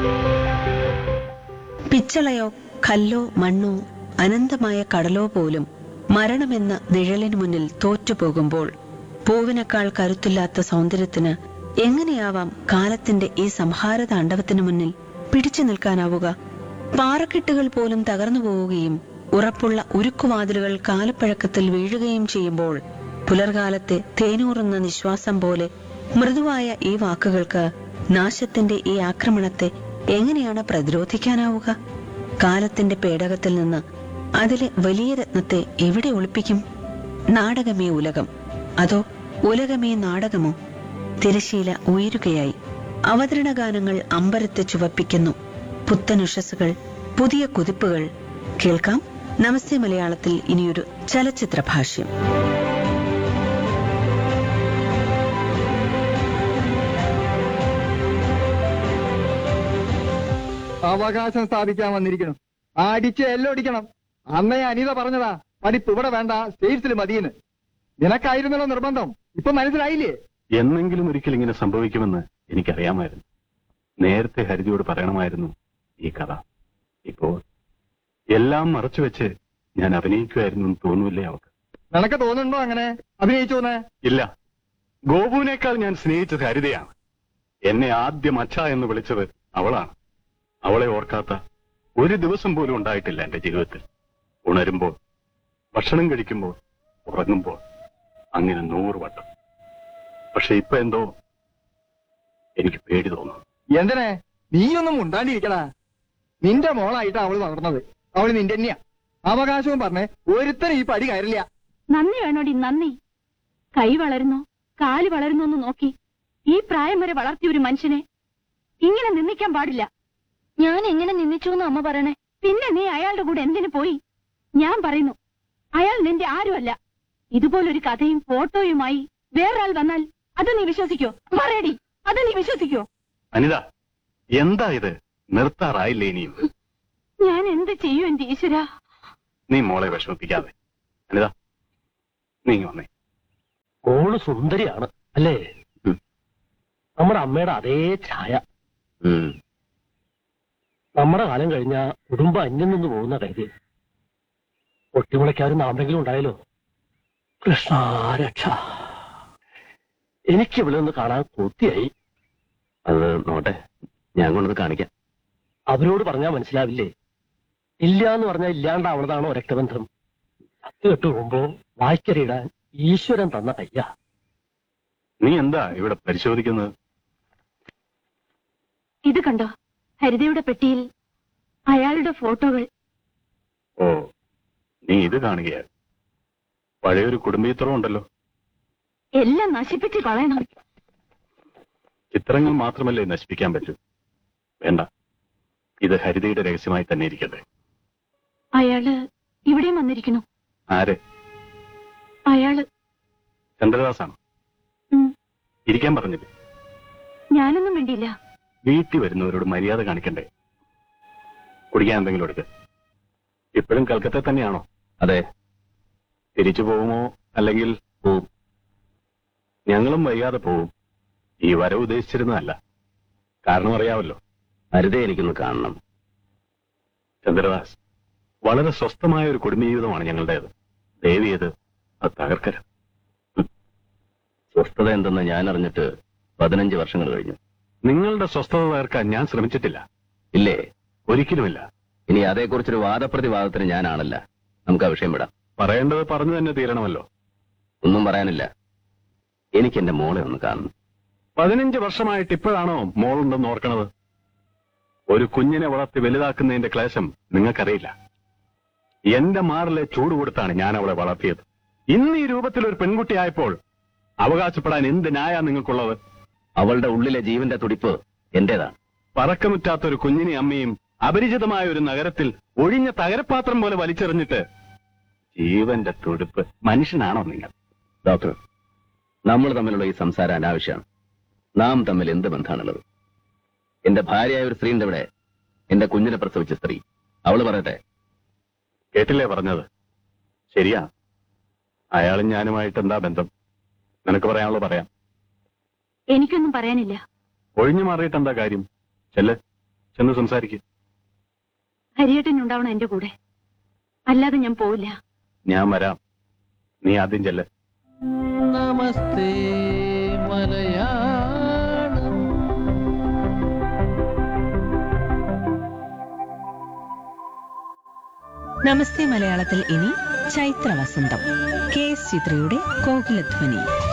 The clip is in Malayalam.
പിച്ചളയോ കല്ലോ മണ്ണോ അനന്തമായ കടലോ പോലും മരണമെന്ന നിഴലിന് മുന്നിൽ തോറ്റുപോകുമ്പോൾ പൂവിനേക്കാൾ കരുത്തില്ലാത്ത സൗന്ദര്യത്തിന് എങ്ങനെയാവാം കാലത്തിന്റെ ഈ സംഹാര താണ്ഡവത്തിന് മുന്നിൽ പിടിച്ചു നിൽക്കാനാവുക പാറക്കെട്ടുകൾ പോലും തകർന്നു പോവുകയും ഉറപ്പുള്ള ഉരുക്കുവാതിലുകൾ കാലപ്പഴക്കത്തിൽ വീഴുകയും ചെയ്യുമ്പോൾ പുലർകാലത്തെ തേനൂറുന്ന നിശ്വാസം പോലെ മൃദുവായ ഈ വാക്കുകൾക്ക് നാശത്തിന്റെ ഈ ആക്രമണത്തെ എങ്ങനെയാണ് പ്രതിരോധിക്കാനാവുക കാലത്തിന്റെ പേടകത്തിൽ നിന്ന് അതിലെ വലിയ രത്നത്തെ എവിടെ ഒളിപ്പിക്കും നാടകമേ ഉലകം അതോ ഉലകമേ നാടകമോ തിരശീല ഉയരുകയായി അവതരണ ഗാനങ്ങൾ അമ്പരത്തെ ചുവപ്പിക്കുന്നു പുത്തനുഷസ്സുകൾ പുതിയ കുതിപ്പുകൾ കേൾക്കാം നമസ്തേ മലയാളത്തിൽ ഇനിയൊരു ചലച്ചിത്ര ഭാഷ്യം അവകാശം സ്ഥാപിക്കാൻ വന്നിരിക്കണം അടിച്ച് എല്ലാം അടിക്കണം അന്നേ അനിത പറഞ്ഞതാ പഠിപ്പ് ഇവിടെ വേണ്ട സ്റ്റേറ്റ്സിൽ മതിയെന്ന് നിനക്കായിരുന്നല്ലോ നിർബന്ധം ഇപ്പൊ മനസ്സിലായില്ലേ എന്നെങ്കിലും ഒരിക്കൽ ഇങ്ങനെ സംഭവിക്കുമെന്ന് എനിക്കറിയാമായിരുന്നു നേരത്തെ ഹരിതയോട് പറയണമായിരുന്നു ഈ കഥ ഇപ്പോൾ എല്ലാം മറച്ചുവെച്ച് ഞാൻ അഭിനയിക്കുമായിരുന്നു എന്ന് തോന്നൂല്ലേ അവൾക്ക് നിനക്ക് തോന്നുന്നുണ്ടോ അങ്ങനെ അഭിനയിച്ചോന്ന് ഇല്ല ഗോപുവിനേക്കാൾ ഞാൻ സ്നേഹിച്ചത് ഹരിതയാണ് എന്നെ ആദ്യം അച്ഛ എന്ന് വിളിച്ചത് അവളാണ് അവളെ ഓർക്കാത്ത ഒരു ദിവസം പോലും ഉണ്ടായിട്ടില്ല എന്റെ ജീവിതത്തിൽ ഉണരുമ്പോൾ ഭക്ഷണം കഴിക്കുമ്പോൾ ഉറങ്ങുമ്പോൾ അങ്ങനെ നൂറ് വട്ടം പക്ഷെ ഇപ്പൊ എന്തോ എനിക്ക് പേടി തോന്നുന്നു എന്തിനെ നീയൊന്നും ഉണ്ടാണ്ടിരിക്കടാ നിന്റെ മോളായിട്ടാ അവള് വളർന്നത് അവള് നിന്റെ തന്നെയാ അവകാശവും പറഞ്ഞ് ഒരുത്തനും ഈ പടി കയറില്ല നന്ദി വേണോടി നന്ദി കൈ വളരുന്നോ കാല് വളരുന്നോ എന്ന് നോക്കി ഈ പ്രായം വരെ വളർത്തിയ ഒരു മനുഷ്യനെ ഇങ്ങനെ നിന്ദിക്കാൻ പാടില്ല ഞാൻ എങ്ങനെ നിന്ദിച്ചു എന്ന് അമ്മ പറയണേ പിന്നെ നീ അയാളുടെ കൂടെ എന്തിനു പോയി ഞാൻ പറയുന്നു അയാൾ നിന്റെ ആരുമല്ല ഇതുപോലൊരു കഥയും ഫോട്ടോയുമായി വേറൊരാൾ വന്നാൽ അത് നീ വിശ്വസിക്കോ പറയടി അത് നീ വിശ്വസിക്കോ അനിത എന്താ ഇത് നിർത്താറായില്ലേ ഇനിയും ഞാൻ എന്ത് ചെയ്യും എന്റെ ഈശ്വര നീ മോളെ വിഷമിപ്പിക്കാതെ അനിത നീ ഇങ്ങ് വന്നേ മോള് സുന്ദരിയാണ് അല്ലേ ഉം. നമ്മുടെ അമ്മയുടെ അതേ ഛായ നമ്മുടെ കാലം കഴിഞ്ഞ കുടുംബം അന്യം നിന്ന് പോകുന്ന കാര്യം പൊട്ടിമുളയ്ക്കാരും നാമ്പെങ്കിലും ഉണ്ടായല്ലോ കൃഷ്ണ രക്ഷ എനിക്ക് ഇവിടെ ഒന്ന് കാണാൻ കൊത്തിയായി അത് നോട്ടെ ഞാൻ കൊണ്ടത് കാണിക്കാം അവരോട് പറഞ്ഞാൽ മനസ്സിലാവില്ലേ ഇല്ല എന്ന് പറഞ്ഞാൽ ഇല്ലാണ്ടാവണതാണോ രക്തബന്ധം കത്ത് കെട്ട് പോകുമ്പോ വായിക്കറിയിടാൻ ഈശ്വരൻ തന്ന കയ്യ നീ എന്താ ഇവിടെ പരിശോധിക്കുന്നത് ഇത് കണ്ടോ ഹരിതയുടെ പെട്ടിയിൽ അയാളുടെ ഫോട്ടോകൾ ഓ നീ ഇത് കാണുകയാണ് പഴയൊരു കുടുംബീത്രം ഉണ്ടല്ലോ എല്ലാം നശിപ്പിച്ച് കളയണം ചിത്രങ്ങൾ മാത്രമല്ലേ നശിപ്പിക്കാൻ പറ്റൂ വേണ്ട ഇത് ഹരിതയുടെ രഹസ്യമായി തന്നെ ഇരിക്കട്ടെ അയാള് ഇവിടെയും വന്നിരിക്കുന്നു ആര് അയാള് ചന്ദ്രദാസാണ് ഉം, ഇരിക്കാൻ പറഞ്ഞില്ലേ ഞാനൊന്നും വേണ്ടിയില്ല വീട്ടിൽ വരുന്നവരോട് മര്യാദ കാണിക്കണ്ടേ കുടിക്കാൻ എന്തെങ്കിലും എടുക്ക് ഇപ്പോഴും കൽക്കത്ത തന്നെയാണോ അതെ തിരിച്ചു പോകുമോ അല്ലെങ്കിൽ പോവും ഞങ്ങളും വൈകാതെ പോവും ഈ വരവ് ഉദ്ദേശിച്ചിരുന്നതല്ല കാരണം അറിയാമല്ലോ ഹരിതയെ എനിക്കൊന്ന് കാണണം ചന്ദ്രദാസ് വളരെ സ്വസ്ഥമായ ഒരു കുടുംബജീവിതമാണ് ഞങ്ങളുടേത് ദേവിയത് അത് തകർക്കരുത് സ്വസ്ഥത എന്തെന്ന് ഞാൻ അറിഞ്ഞിട്ട് പതിനഞ്ച് വർഷങ്ങൾ കഴിഞ്ഞു നിങ്ങളുടെ സ്വസ്ഥത തകർക്കാൻ ഞാൻ ശ്രമിച്ചിട്ടില്ല ഇല്ലേ ഒരിക്കലുമില്ല ഇനി അതേക്കുറിച്ചൊരു വാദപ്രതിവാദത്തിന് ഞാനാണല്ല നമുക്ക് ആ വിഷയം വിടാം പറയേണ്ടത് പറഞ്ഞു തന്നെ തീരണമല്ലോ ഒന്നും പറയാനില്ല എനിക്ക് എന്റെ മോളെ ഒന്ന് കാണണം പതിനഞ്ച് വർഷമായിട്ട് ഇപ്പോഴാണോ മോളുണ്ടെന്ന് ഓർക്കണത് ഒരു കുഞ്ഞിനെ വളർത്തി വലുതാക്കുന്നതിന്റെ ക്ലേശം നിങ്ങൾക്കറിയില്ല എന്റെ മാറിലെ ചൂട് കൊടുത്താണ് ഞാൻ അവളെ വളർത്തിയത് ഇന്ന് ഈ രൂപത്തിൽ ഒരു പെൺകുട്ടിയായപ്പോൾ അവകാശപ്പെടാൻ എന്ത് ന്യായ നിങ്ങൾക്കുള്ളത് അവളുടെ ഉള്ളിലെ ജീവന്റെ തുടിപ്പ് എന്റേതാണ് പറക്കമുറ്റാത്ത ഒരു കുഞ്ഞിനെ അമ്മയും അപരിചിതമായ ഒരു നഗരത്തിൽ ഒഴിഞ്ഞ തകരപാത്രം പോലെ വലിച്ചെറിഞ്ഞിട്ട് ജീവന്റെ തുടിപ്പ് മനുഷ്യനാണോ നിങ്ങൾ ഡോക്ടർ നമ്മൾ തമ്മിലുള്ള ഈ സംസാരം അനാവശ്യമാണ് നാം തമ്മിൽ എന്ത് ബന്ധമാണുള്ളത് എന്റെ ഭാര്യയായ ഒരു സ്ത്രീന്റെ ഇവിടെ എന്റെ കുഞ്ഞിനെ പ്രസവിച്ച സ്ത്രീ അവള് പറയട്ടെ കേട്ടില്ലേ പറഞ്ഞത് ശരിയാ അയാളും ഞാനുമായിട്ട് എന്താ ബന്ധം നിനക്ക് പറയാനുള്ളത് പറയാം എനിക്കൊന്നും പറയാനില്ല ഒഴിഞ്ഞു മാറിയിട്ട് എന്താ കാര്യം ചെല്ല് ചെന്ന് സംസാരിക്കും ഹരിയേട്ടൻ ഉണ്ടാവണം എന്റെ കൂടെ അല്ലാതെ ഞാൻ പോവില്ല ഞാൻ വരാം നീ ആദ്യം ചെല്ല് നമസ്തേ മലയാളം നമസ്തേ മലയാളത്തിൽ ഇനി ചൈത്ര വസന്തം കെ എസ് ചിത്രയുടെ കോകിലധ്വനി